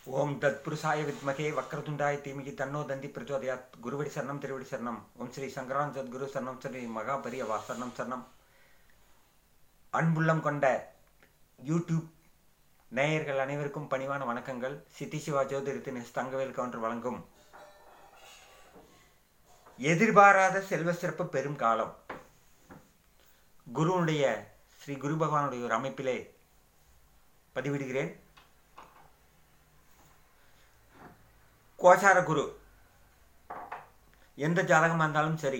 ஓம் தத் புருஷாய வித்மகே வக்ரதுண்டாய தீமிகி தன்னோ தந்தி பிரச்சோதயாத் குருவடி சரணம் திருவடி சரணம் ஓம் ஸ்ரீ சங்கரான் சத்குரு சரணம் ஸ்ரீ மகாபரியவா சரணம் சரணம் அன்புள்ளம் கொண்ட யூடியூப் நேயர்கள் அனைவருக்கும் பணிவான வணக்கங்கள் சித்தி சிவா ஜோதிடத்தின் எஸ் தங்கவேல் கவுண்டர் வழங்கும் எதிர்பாராத செல்வ சிறப்பு பெரும் காலம் குருவுடைய ஸ்ரீ குரு பகவானுடைய ஒரு அமைப்பிலே பதிவிடுகிறேன் கோசார குரு எந்த ஜாதகமாக இருந்தாலும் சரி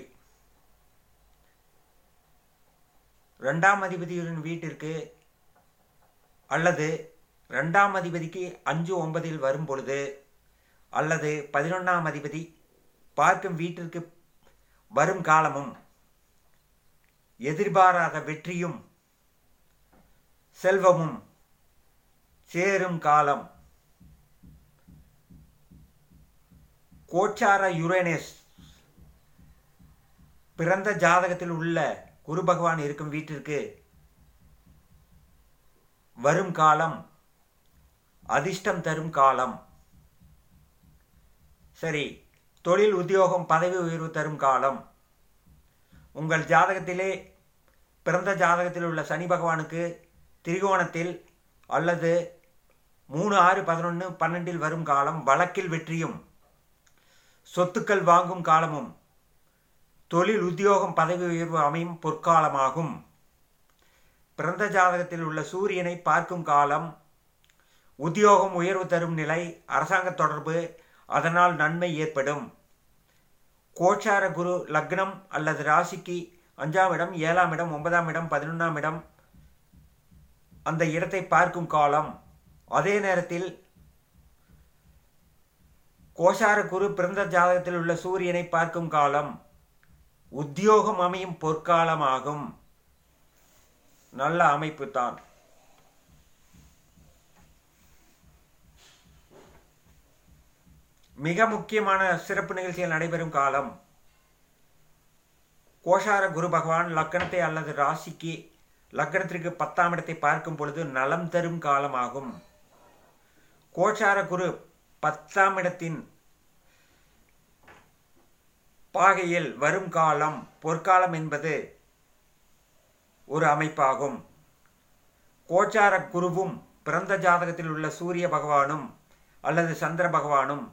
ரெண்டாம் அதிபதியின் வீட்டிற்கு அல்லது ரெண்டாம் அதிபதிக்கு அஞ்சு ஒன்பதில் வரும் பொழுது அல்லது பதினொன்றாம் அதிபதி பார்க்கும் வீட்டிற்கு வரும் காலமும் எதிர்பாராத வெற்றியும் செல்வமும் சேரும் காலம் கோச்சார யுரேனஸ் பிறந்த ஜாதகத்தில் உள்ள குரு பகவான் இருக்கும் வீட்டிற்கு வரும் காலம் அதிர்ஷ்டம் தரும் காலம் சரி தொழில் உத்தியோகம் பதவி உயர்வு தரும் காலம் உங்கள் ஜாதகத்திலே பிறந்த ஜாதகத்தில் உள்ள சனி பகவானுக்கு திரிகோணத்தில் அல்லது மூணு ஆறு பதினொன்று பன்னெண்டில் வரும் காலம் வழக்கில் வெற்றியும் சொத்துக்கள் வாங்கும் காலமும் தொழில் உத்தியோகம் பதவி உயர்வு அமையும் பொற்காலமாகும் பிறந்த ஜாதகத்தில் உள்ள சூரியனை பார்க்கும் காலம் உத்தியோகம் உயர்வு தரும் நிலை அரசாங்க தொடர்பு அதனால் நன்மை ஏற்படும் கோச்சார குரு லக்னம் அல்லது ராசிக்கு அஞ்சாம் இடம் ஏழாம் இடம் ஒன்பதாம் இடம் பதினொன்றாம் இடம் அந்த இடத்தை பார்க்கும் காலம் அதே நேரத்தில் கோஷார குரு பிறந்த ஜாதகத்தில் உள்ள சூரியனை பார்க்கும் காலம் உத்தியோகம் அமையும் பொற்காலமாகும் நல்ல அமைப்பு தான் மிக முக்கியமான சிறப்பு நிகழ்ச்சிகள் நடைபெறும் காலம் கோஷார குரு பகவான் லக்கணத்தை அல்லது ராசிக்கு லக்கணத்திற்கு பத்தாம் இடத்தை பார்க்கும் பொழுது நலம் தரும் காலமாகும் கோஷார குரு பத்தாம் இடத்தின் பாகையில் வரும் காலம் பொற்காலம் என்பது ஒரு அமைப்பாகும் கோச்சார குருவும் பிறந்த ஜாதகத்தில் உள்ள சூரிய பகவானும் அல்லது சந்திர பகவானும்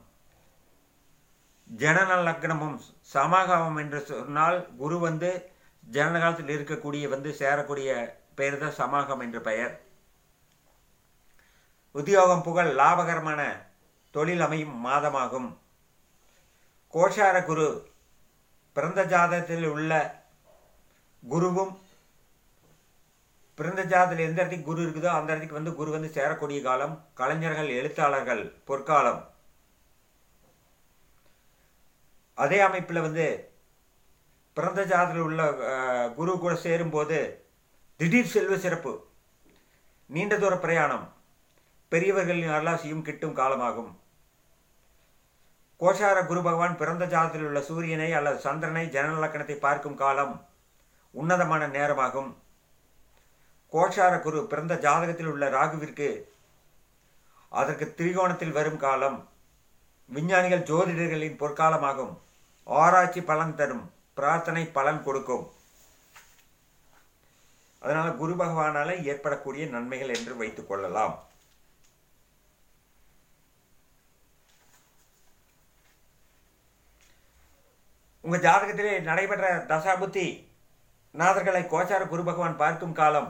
ஜனன லக்னமும் சமாகமம் என்று சொன்னால் குரு வந்து ஜனன காலத்தில் இருக்கக்கூடிய வந்து சேரக்கூடிய பெயர் தான் சமாகம் என்று பெயர் உத்தியோகம் புகழ் லாபகரமான தொழில் அமையும் மாதமாகும் கோஷார குரு பிறந்த ஜாதகத்தில் உள்ள குருவும் பிறந்த ஜாதகத்தில் எந்த இடத்துக்கு குரு இருக்குதோ அந்த இடத்துக்கு வந்து குரு வந்து சேரக்கூடிய காலம் கலைஞர்கள் எழுத்தாளர்கள் பொற்காலம் அதே அமைப்பில் வந்து பிறந்த ஜாதகத்தில் உள்ள குரு கூட சேரும்போது திடீர் செல்வ சிறப்பு நீண்ட தூர பிரயாணம் பெரியவர்களின் அருளாசியும் கிட்டும் காலமாகும் கோஷார குரு பகவான் பிறந்த ஜாதத்தில் உள்ள சூரியனை அல்லது சந்திரனை ஜனநலக்கணத்தை பார்க்கும் காலம் உன்னதமான நேரமாகும் கோஷார குரு பிறந்த ஜாதகத்தில் உள்ள ராகுவிற்கு அதற்கு திரிகோணத்தில் வரும் காலம் விஞ்ஞானிகள் ஜோதிடர்களின் பொற்காலமாகும் ஆராய்ச்சி பலன் தரும் பிரார்த்தனை பலன் கொடுக்கும் அதனால குரு பகவானால ஏற்படக்கூடிய நன்மைகள் என்று வைத்துக் கொள்ளலாம் உங்க ஜாதகத்திலே நடைபெற்ற தசாபுத்தி நாதர்களை கோச்சார குரு பகவான் பார்க்கும் காலம்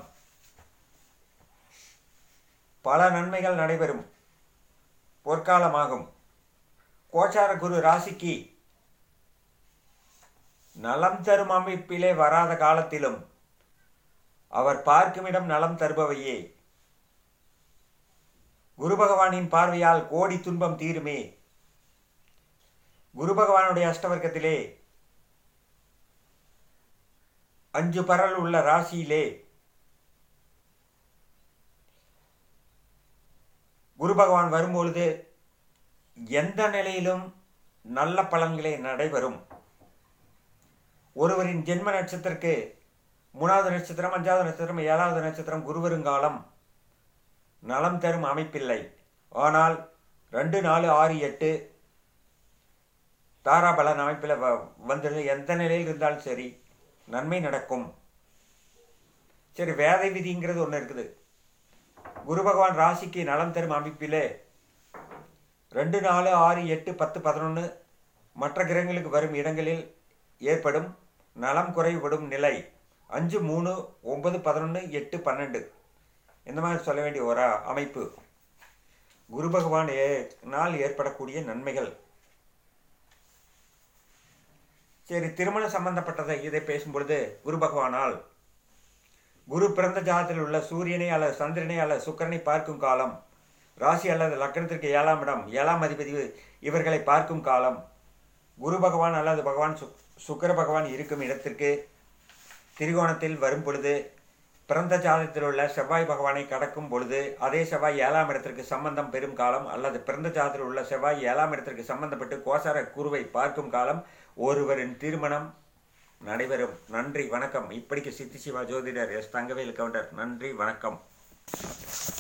பல நன்மைகள் நடைபெறும் பொற்காலமாகும் கோச்சார குரு ராசிக்கு நலம் தரும் அமைப்பிலே வராத காலத்திலும் அவர் பார்க்குமிடம் நலம் தருபவையே குரு பகவானின் பார்வையால் கோடி துன்பம் தீருமே குரு பகவானுடைய அஷ்டவர்க்கத்திலே அஞ்சு பரல் உள்ள ராசியிலே குரு பகவான் வரும்பொழுது எந்த நிலையிலும் நல்ல பலன்களே நடைபெறும் ஒருவரின் ஜென்ம நட்சத்திரக்கு மூணாவது நட்சத்திரம் அஞ்சாவது நட்சத்திரம் ஏழாவது நட்சத்திரம் குருவருங்காலம் நலம் தரும் அமைப்பில்லை ஆனால் ரெண்டு நாலு ஆறு எட்டு தாராபலன் அமைப்பில் வ வந்து எந்த நிலையில் இருந்தாலும் சரி நன்மை நடக்கும் சரி வேதை விதிங்கிறது ஒன்று இருக்குது குரு பகவான் ராசிக்கு நலம் தரும் அமைப்பிலே ரெண்டு நாலு ஆறு எட்டு பத்து பதினொன்று மற்ற கிரகங்களுக்கு வரும் இடங்களில் ஏற்படும் நலம் குறைபடும் நிலை அஞ்சு மூணு ஒன்பது பதினொன்று எட்டு பன்னெண்டு இந்த மாதிரி சொல்ல வேண்டிய ஒரு அமைப்பு குரு பகவான் ஏ நாள் ஏற்படக்கூடிய நன்மைகள் சரி திருமணம் சம்பந்தப்பட்டதை இதை பேசும்பொழுது குரு பகவானால் குரு பிறந்த ஜாதத்தில் உள்ள சூரியனை அல்லது சந்திரனை அல்லது சுக்கரனை பார்க்கும் காலம் ராசி அல்லது லக்னத்திற்கு ஏழாம் இடம் ஏழாம் அதிபதி இவர்களை பார்க்கும் காலம் குரு பகவான் அல்லது பகவான் சு சுக்கர பகவான் இருக்கும் இடத்திற்கு திரிகோணத்தில் வரும் பொழுது பிறந்த ஜாதத்தில் உள்ள செவ்வாய் பகவானை கடக்கும் பொழுது அதே செவ்வாய் ஏழாம் இடத்திற்கு சம்பந்தம் பெறும் காலம் அல்லது பிறந்த ஜாதத்தில் உள்ள செவ்வாய் ஏழாம் இடத்திற்கு சம்பந்தப்பட்டு கோசார குருவை பார்க்கும் காலம் ஒருவரின் திருமணம் நடைபெறும் நன்றி வணக்கம் இப்படிக்கு சித்தி சிவா ஜோதிடர் எஸ் தங்கவேல் கவுண்டர் நன்றி வணக்கம்